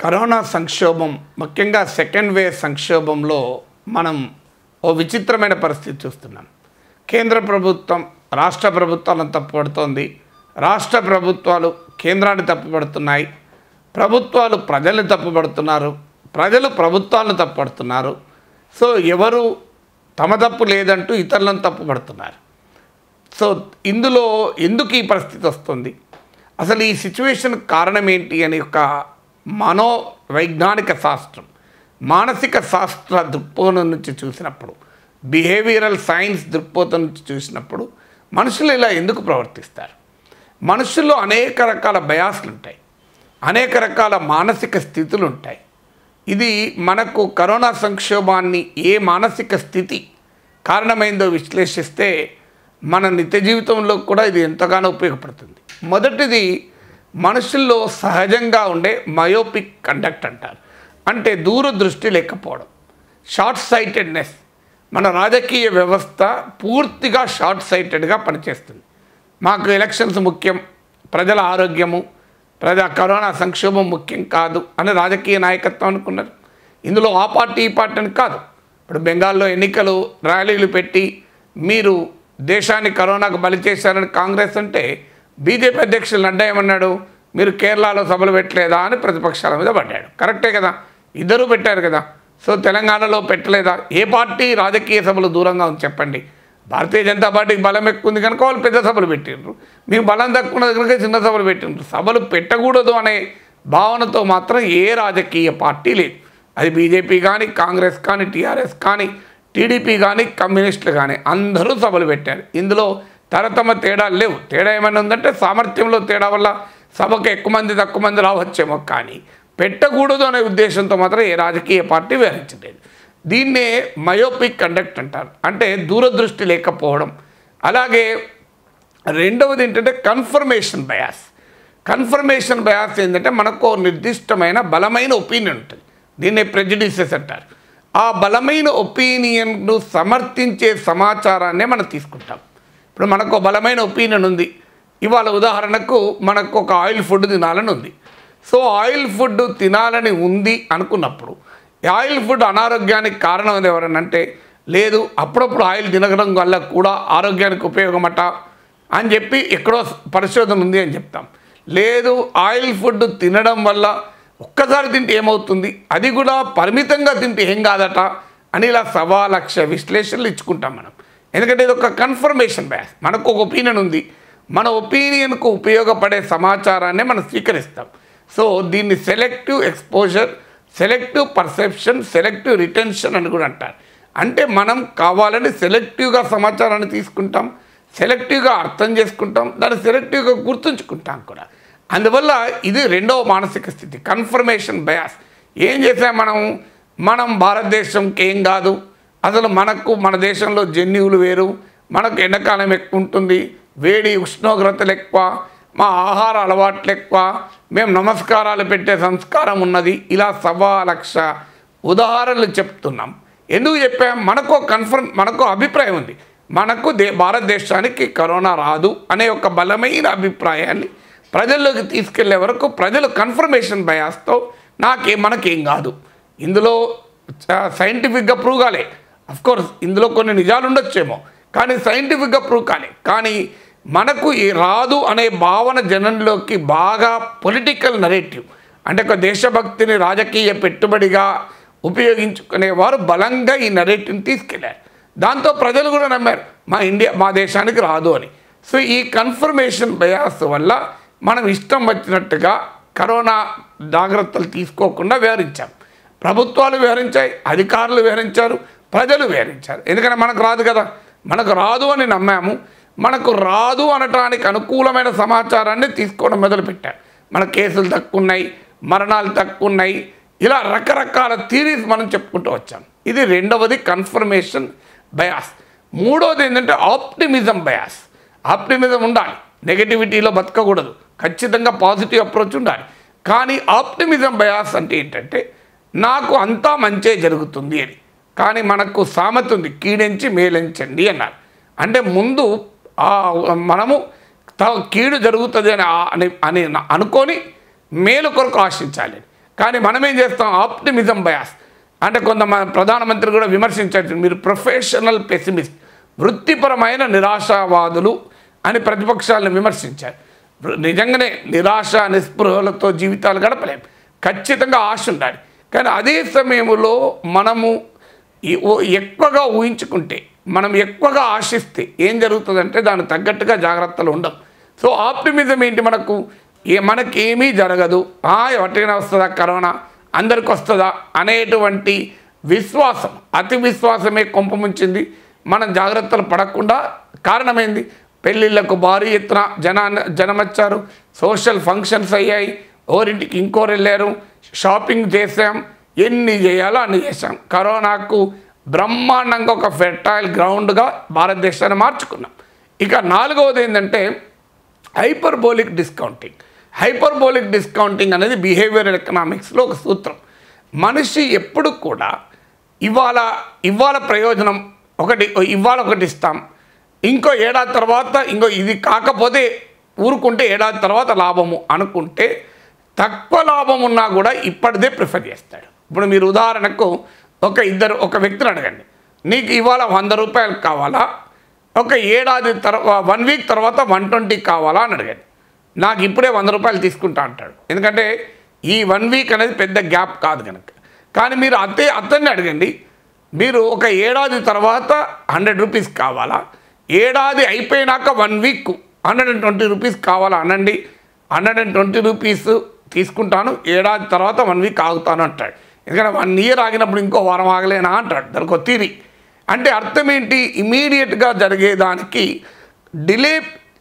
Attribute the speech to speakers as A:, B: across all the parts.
A: corona సంక్షోభం ముఖ్యంగా second wave సంక్షోభంలో మనం ఓ విచిత్రమైన పరిస్థితి చూస్తున్నాం కేంద్ర ప్రభుత్వం రాష్ట్ర ప్రభుత్వాలను తప్పుపడుతోంది రాష్ట్ర ప్రభుత్వాలు కేంద్రాన్ని తప్పుపడుతున్నాయి ప్రభుత్వాలు ప్రజల్ని తప్పుపడుతున్నారు ప్రజలు ప్రభుత్వాలను తప్పుపడుతున్నారు సో ఎవరు తమ తప్పు లేదంటూ ఇతరులను తప్పుపడుతున్నారు సో ఇందులో ఎందుకు ఈ పరిస్థితి వస్తుంది అసలు ఈ సిచ్యువేషన్ కారణం ఏంటి అని ఒక మనో వైజ్ఞానిక శాస్త్రం మానసిక శాస్త్ర దృక్కోణం నుంచి చూసినప్పుడు బిహేవియరల్ సైన్స్ దృక్పోతం నుంచి చూసినప్పుడు మనుషులు ఇలా ఎందుకు ప్రవర్తిస్తారు మనుషుల్లో అనేక రకాల బయాస్లు ఉంటాయి అనేక రకాల మానసిక స్థితులు ఉంటాయి ఇది మనకు కరోనా సంక్షోభాన్ని ఏ మానసిక స్థితి కారణమైందో విశ్లేషిస్తే మన నిత్య జీవితంలో కూడా ఇది ఎంతగానో ఉపయోగపడుతుంది మొదటిది మనుషుల్లో సహజంగా ఉండే మయోపిక్ కండక్ట్ అంటారు అంటే దూరదృష్టి లేకపోవడం షార్ట్ సైటెడ్నెస్ మన రాజకీయ వ్యవస్థ పూర్తిగా షార్ట్ సైటెడ్గా పనిచేస్తుంది మాకు ఎలక్షన్స్ ముఖ్యం ప్రజల ఆరోగ్యము ప్రజా కరోనా సంక్షోభం ముఖ్యం కాదు అని రాజకీయ నాయకత్వం అనుకున్నారు ఇందులో ఆ పార్టీ ఈ పార్టీ అని కాదు ఇప్పుడు బెంగాల్లో ఎన్నికలు ర్యాలీలు పెట్టి మీరు దేశాన్ని కరోనాకు బలి చేశారని కాంగ్రెస్ అంటే బీజేపీ అధ్యక్షులు నడ్డా ఏమన్నాడు మీరు కేరళలో సభలు పెట్టలేదా అని ప్రతిపక్షాల మీద పడ్డాడు కరెక్టే కదా ఇద్దరూ పెట్టారు కదా సో తెలంగాణలో పెట్టలేదా ఏ పార్టీ రాజకీయ సభలు దూరంగా ఉంది చెప్పండి భారతీయ జనతా పార్టీకి బలం ఎక్కువ ఉంది కనుక వాళ్ళు పెద్ద సభలు పెట్టిండ్రు మీకు బలం తక్కువ ఉన్నది కనుక చిన్న సభలు పెట్టిండ్రు సభలు పెట్టకూడదు అనే భావనతో మాత్రం ఏ రాజకీయ పార్టీ లేదు అది బీజేపీ కానీ కాంగ్రెస్ కానీ టీఆర్ఎస్ కానీ టీడీపీ కానీ కమ్యూనిస్టులు కానీ అందరూ సభలు పెట్టారు ఇందులో తరతమ తేడాలు లేవు తేడా ఏమైనా ఉందంటే సామర్థ్యంలో తేడా వల్ల సభకు ఎక్కువ మంది తక్కువ మంది రావచ్చేమో కానీ పెట్టకూడదు అనే ఉద్దేశంతో మాత్రం ఏ రాజకీయ పార్టీ వివరించలేదు దీన్నే మయోపిక్ కండక్ట్ అంటారు అంటే దూరదృష్టి లేకపోవడం అలాగే రెండవది ఏంటంటే కన్ఫర్మేషన్ బయాస్ కన్ఫర్మేషన్ బయాస్ ఏంటంటే మనకు ఓ నిర్దిష్టమైన బలమైన ఒపీనియన్ ఉంటుంది దీన్నే ప్రెజడిసెస్ అంటారు ఆ బలమైన ఒపీనియన్ను సమర్థించే సమాచారాన్నే మనం తీసుకుంటాం ఇప్పుడు మనకు ఒక బలమైన ఒపీనియన్ ఉంది ఇవాళ ఉదాహరణకు మనకు ఒక ఆయిల్ ఫుడ్ తినాలని ఉంది సో ఆయిల్ ఫుడ్ తినాలని ఉంది అనుకున్నప్పుడు ఈ ఆయిల్ ఫుడ్ అనారోగ్యానికి కారణం అది ఎవరనంటే లేదు అప్పుడప్పుడు ఆయిల్ తినడం వల్ల కూడా ఆరోగ్యానికి ఉపయోగమట అని చెప్పి ఎక్కడో పరిశోధన ఉంది అని చెప్తాం లేదు ఆయిల్ ఫుడ్ తినడం వల్ల ఒక్కసారి తింటే ఏమవుతుంది అది కూడా పరిమితంగా తింటే ఏం కాదట అని ఇలా సవా లక్ష విశ్లేషణలు ఇచ్చుకుంటాం మనం ఎందుకంటే ఇది ఒక కన్ఫర్మేషన్ బ్యాస్ మనకు ఒక ఒపీనియన్ ఉంది మన ఒపీనియన్కు ఉపయోగపడే సమాచారాన్ని మనం స్వీకరిస్తాం సో దీన్ని selective exposure selective perception selective retention అని కూడా అంటారు అంటే మనం కావాలని సెలెక్టివ్గా సమాచారాన్ని తీసుకుంటాం సెలెక్టివ్గా అర్థం చేసుకుంటాం దాన్ని సెలెక్టివ్గా గుర్తుంచుకుంటాం కూడా అందువల్ల ఇది రెండవ మానసిక స్థితి కన్ఫర్మేషన్ బయాస్ ఏం చేసాం మనం మనం భారతదేశంకి ఏం కాదు అసలు మనకు మన దేశంలో జన్యువులు వేరు మనకు ఎండాకాలం ఎక్కువ ఉంటుంది వేడి ఉష్ణోగ్రతలు ఎక్కువ మా ఆహార అలవాట్లు ఎక్కువ మేము నమస్కారాలు పెట్టే సంస్కారం ఉన్నది ఇలా సవా లక్ష ఉదాహరణలు చెప్తున్నాం ఎందుకు చెప్పాం మనకు కన్ఫర్మ్ మనకు అభిప్రాయం ఉంది మనకు దే భారతదేశానికి కరోనా రాదు అనే ఒక బలమైన అభిప్రాయాన్ని ప్రజల్లోకి తీసుకెళ్లే వరకు ప్రజలు కన్ఫర్మేషన్ బయాస్తో నాకే మనకేం కాదు ఇందులో సైంటిఫిక్గా ప్రూవ్ కాలే కోర్స్ ఇందులో కొన్ని నిజాలు ఉండొచ్చేమో కానీ సైంటిఫిక్గా ప్రూవ్ కాలే కానీ మనకు ఈ రాదు అనే భావన జనంలోకి బాగా పొలిటికల్ నరేటివ్ అంటే ఒక దేశభక్తిని రాజకీయ పెట్టుబడిగా ఉపయోగించుకునేవారు బలంగా ఈ నరేటివ్ని తీసుకెళ్లారు దాంతో ప్రజలు కూడా నమ్మారు మా ఇండియా మా దేశానికి రాదు అని సో ఈ కన్ఫర్మేషన్ బయాస్ వల్ల మనం ఇష్టం వచ్చినట్టుగా కరోనా జాగ్రత్తలు తీసుకోకుండా వివరించాం ప్రభుత్వాలు వివరించాయి అధికారులు వివరించారు ప్రజలు వివరించారు ఎందుకంటే మనకు రాదు కదా మనకు రాదు అని నమ్మాము మనకు రాదు అనటానికి అనుకూలమైన సమాచారాన్ని తీసుకోవడం మొదలుపెట్టారు మన కేసులు తక్కువ ఉన్నాయి మరణాలు తక్కువ ఉన్నాయి ఇలా రకరకాల థీరీస్ మనం చెప్పుకుంటూ వచ్చాం ఇది రెండవది కన్ఫర్మేషన్ బయాస్ మూడవది ఏంటంటే ఆప్టిమిజం బయాస్ ఆప్టిమిజం ఉండాలి నెగటివిటీలో బతకకూడదు ఖచ్చితంగా పాజిటివ్ అప్రోచ్ ఉండాలి కానీ ఆప్టిమిజం బయాస్ అంటే ఏంటంటే నాకు అంతా మంచే జరుగుతుంది అని కానీ మనకు సామెత ఉంది కీడెంచి మేలెంచండి అన్నారు అంటే ముందు ఆ మనము త- కీడు జరుగుతుంది అని ఆ- అని అని అనుకొని మేలు కొరకు ఆశించాలి కానీ మనం ఏం చేస్తాం ఆప్టిమిజం బయాస్ అంటే కొంతమంది ప్రధానమంత్రి కూడా విమర్శించారు మీరు ప్రొఫెషనల్ పెసిమిస్ట్ వృత్తిపరమైన నిరాశావాదులు అని ప్రతిపక్షాలను విమర్శించారు నిజంగానే నిరాశ నిస్పృహలతో జీవితాలు గడపలేం ఖచ్చితంగా ఆశ ఉండాలి కానీ అదే సమయంలో మనము ఈ ఓ- ఎక్కువగా ఊహించుకుంటే మనం ఎక్కువగా ఆశిస్తే ఏం జరుగుతుందంటే దానికి తగ్గట్టుగా జాగ్రత్తలు ఉండవు సో ఆప్టిమిజం ఏంటి మనకు ఏ మనకేమీ జరగదు ఆ ఎవరికైనా వస్తుందా కరోనా అందరికి వస్తుందా అనేటువంటి విశ్వాసం అతి విశ్వాసమే కొంపముంచింది మనం జాగ్రత్తలు పడకుండా కారణమైంది పెళ్ళిళ్ళకు భారీ ఎత్తున జనాన్ని జనం వచ్చారు సోషల్ ఫంక్షన్స్ అయ్యాయి ఓరింటికి ఇంకోరు వెళ్ళారు షాపింగ్ చేసాం ఎన్ని చేయాలో అన్ని చేసాం కరోనాకు బ్రహ్మాండంగా ఒక ఫెర్టైల్ గ్రౌండ్గా భారతదేశాన్ని మార్చుకున్నాం ఇక నాలుగవది ఏంటంటే హైపర్బోలిక్ డిస్కౌంటింగ్ హైపర్బోలిక్ డిస్కౌంటింగ్ అనేది బిహేవియరల్ ఎకనామిక్స్లో ఒక సూత్రం మనిషి ఎప్పుడు కూడా ఇవాళ ఇవాళ ప్రయోజనం ఒకటి ఇవాళ ఒకటి ఇస్తాం ఇంకో ఏడాది తర్వాత ఇంకో ఇది కాకపోతే ఊరుకుంటే ఏడాది తర్వాత లాభము అనుకుంటే తక్కువ లాభం ఉన్నా కూడా ఇప్పటిదే ప్రిఫర్ చేస్తాడు ఇప్పుడు మీరు ఉదాహరణకు ఒక ఇద్దరు ఒక వ్యక్తిని అడగండి నీకు ఇవాళ వంద రూపాయలు కావాలా ఒక ఏడాది తర్వాత వన్ వీక్ తర్వాత వన్ ట్వంటీ కావాలా అని అడగండి నాకు ఇప్పుడే వంద రూపాయలు తీసుకుంటా అంటాడు ఎందుకంటే ఈ వన్ వీక్ అనేది పెద్ద గ్యాప్ కాదు కనుక కానీ మీరు అదే అతన్ని అడగండి మీరు ఒక ఏడాది తర్వాత హండ్రెడ్ రూపీస్ కావాలా ఏడాది అయిపోయినాక one week hundred and twenty rupees కావాలా అనండి హండ్రెడ్ అండ్ ట్వంటీ రూపీస్ తీసుకుంటాను ఏడాది తర్వాత వన్ వీక్ ఆగుతాను అంటాడు ఎందుకంటే వన్ ఇయర్ ఆగినప్పుడు ఇంకో వారం ఆగలేనా అంటాడు దానికి ఒక తీరి అంటే అర్థం ఏంటి ఇమీడియట్గా జరిగేదానికి డిలే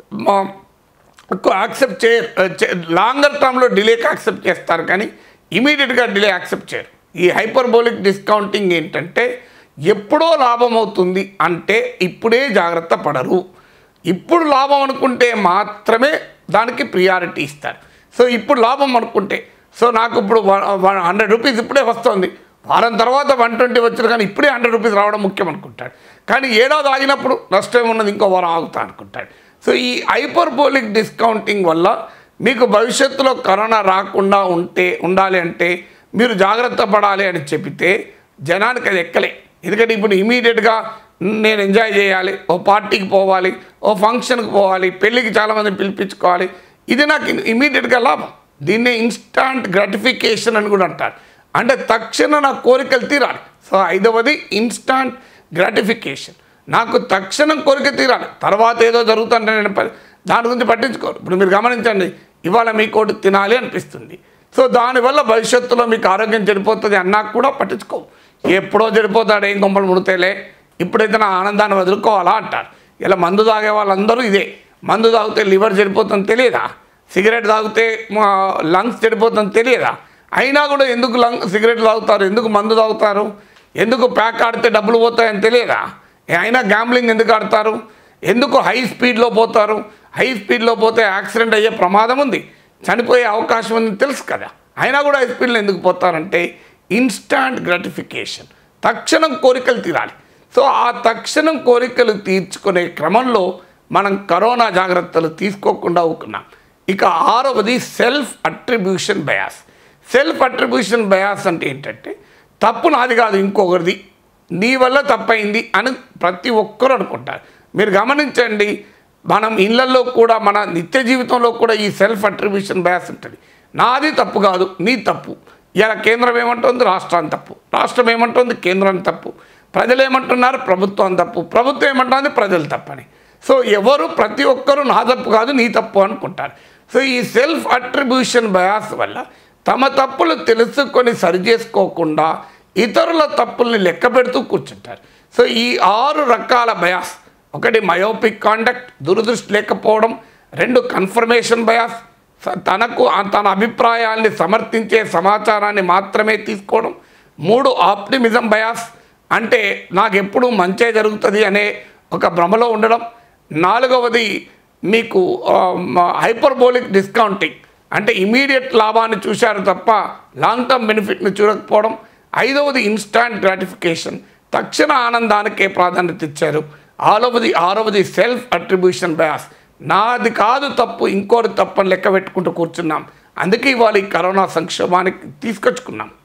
A: యాక్సెప్ట్ చేయరు లాంగర్ టర్మ్లో డిలేకి యాక్సెప్ట్ చేస్తారు కానీ ఇమీడియట్గా డిలే యాక్సెప్ట్ చేయరు ఈ హైపర్బోలిక్ డిస్కౌంటింగ్ ఏంటంటే ఎప్పుడో లాభం అవుతుంది అంటే ఇప్పుడే జాగ్రత్త పడరు ఇప్పుడు లాభం అనుకుంటే మాత్రమే దానికి ప్రియారిటీ ఇస్తారు సో ఇప్పుడు లాభం అనుకుంటే సో నాకు ఇప్పుడు హండ్రెడ్ రూపీస్ ఇప్పుడే వస్తుంది వారం తర్వాత వన్ ట్వంటీ వచ్చిన కానీ ఇప్పుడే హండ్రెడ్ రూపీస్ రావడం ముఖ్యం అనుకుంటాడు కానీ ఏడాది ఆగినప్పుడు నష్టం ఉన్నది ఇంకో వారం ఆగుతా అనుకుంటాడు సో ఈ హైపర్బోలిక్ డిస్కౌంటింగ్ వల్ల మీకు భవిష్యత్తులో కరోనా రాకుండా ఉంటే ఉండాలి అంటే మీరు జాగ్రత్త పడాలి అని చెబితే జనానికి అది ఎక్కలే ఎందుకంటే ఇప్పుడు ఇమీడియట్గా నేను ఎంజాయ్ చేయాలి ఓ పార్టీకి పోవాలి ఓ ఫంక్షన్కి పోవాలి పెళ్ళికి చాలామంది పిలిపించుకోవాలి ఇది నాకు ఇమీడియట్గా లాభం దీన్నే ఇన్స్టాంట్ గ్రాటిఫికేషన్ అని కూడా అంటారు అంటే తక్షణ నా కోరికలు తీరాలి సో ఐదవది ఇన్స్టాంట్ గ్రాటిఫికేషన్ నాకు తక్షణం కోరిక తీరాలి తర్వాత ఏదో జరుగుతుంటే నేను ప- దాని గురించి పట్టించుకోరు ఇప్పుడు మీరు గమనించండి ఇవాళ మీకు ఒకటి తినాలి అనిపిస్తుంది సో దానివల్ల భవిష్యత్తులో మీకు ఆరోగ్యం చెడిపోతుంది అన్నా కూడా పట్టించుకోవు ఎప్పుడో చెడిపోతాడు ఏం కొంపలు ముడితేలే ఇప్పుడైతే నా ఆనందాన్ని వదులుకోవాలా అంటారు ఇలా మందు తాగే వాళ్ళందరూ ఇదే మందు తాగితే లివర్ చెడిపోతుంది తెలియదా సిగరెట్ తాగితే మా లంగ్స్ చెడిపోతుంది తెలియదా అయినా కూడా ఎందుకు లంగ్ సిగరెట్ తాగుతారు ఎందుకు మందు తాగుతారు ఎందుకు ప్యాక్ ఆడితే డబ్బులు పోతాయని తెలియదా ఏ అయినా గ్యాంబ్లింగ్ ఎందుకు ఆడతారు ఎందుకు హై స్పీడ్లో పోతారు హై స్పీడ్లో పోతే యాక్సిడెంట్ అయ్యే ప్రమాదం ఉంది చనిపోయే అవకాశం ఉంది తెలుసు కదా అయినా కూడా హై స్పీడ్లో ఎందుకు పోతారంటే ఇన్స్టాంట్ గ్రాటిఫికేషన్ తక్షణం కోరికలు తీరాలి సో ఆ తక్షణం కోరికలు తీర్చుకునే క్రమంలో మనం కరోనా జాగ్రత్తలు తీసుకోకుండా ఊకున్నాం ఇక ఆరవది self attribution bias self attribution bias అంటే ఏంటంటే తప్పు నాది కాదు ఇంకొకరిది నీ వల్ల తప్పైంది అని ప్రతి ఒక్కరు అనుకుంటారు మీరు గమనించండి మనం ఇళ్లలో కూడా మన నిత్య జీవితంలో కూడా ఈ సెల్ఫ్ అట్రిబ్యూషన్ బయాస్ ఉంటుంది నాది తప్పు కాదు నీ తప్పు ఇలా కేంద్రం ఏమంటుంది రాష్ట్రం తప్పు రాష్ట్రం ఏమంటుంది కేంద్రం తప్పు ప్రజలు ఏమంటున్నారు ప్రభుత్వం తప్పు ప్రభుత్వం ఏమంటుంది ప్రజలు తప్పని సో ఎవరు ప్రతి ఒక్కరూ నా తప్పు కాదు నీ తప్పు అనుకుంటారు సో ఈ సెల్ఫ్ అట్రిబ్యూషన్ బయాస్ వల్ల తమ తప్పులు తెలుసుకొని సరిచేసుకోకుండా ఇతరుల తప్పుల్ని లెక్క పెడుతూ కూర్చుంటారు సో ఈ ఆరు రకాల బయాస్ ఒకటి మయోపిక్ కాండక్ట్ దురదృష్టి లేకపోవడం రెండు కన్ఫర్మేషన్ బయాస్ స- తనకు ఆ- తన అభిప్రాయాల్ని సమర్థించే సమాచారాన్ని మాత్రమే తీసుకోవడం మూడు ఆప్టిమిజం బయాస్ అంటే నాకు ఎప్పుడు మంచే జరుగుతుంది అనే ఒక భ్రమలో ఉండడం నాలుగవది మీకు హైపర్బోలిక్ డిస్కౌంటింగ్ అంటే ఇమీడియట్ లాభాన్ని చూశారు తప్ప లాంగ్ టర్మ్ బెనిఫిట్ని చూడకపోవడం ఐదవది ఇన్స్టాంట్ గ్రాటిఫికేషన్ తక్షణ ఆనందానికే ప్రాధాన్యత ఇచ్చారు ఆరవది ఆరవది సెల్ఫ్ అట్రిబ్యూషన్ బయాస్ నాది కాదు తప్పు ఇంకోటి తప్పు అని లెక్క పెట్టుకుంటూ కూర్చున్నాం అందుకే ఇవాళ ఈ కరోనా సంక్షోభానికి తీసుకొచ్చుకున్నాం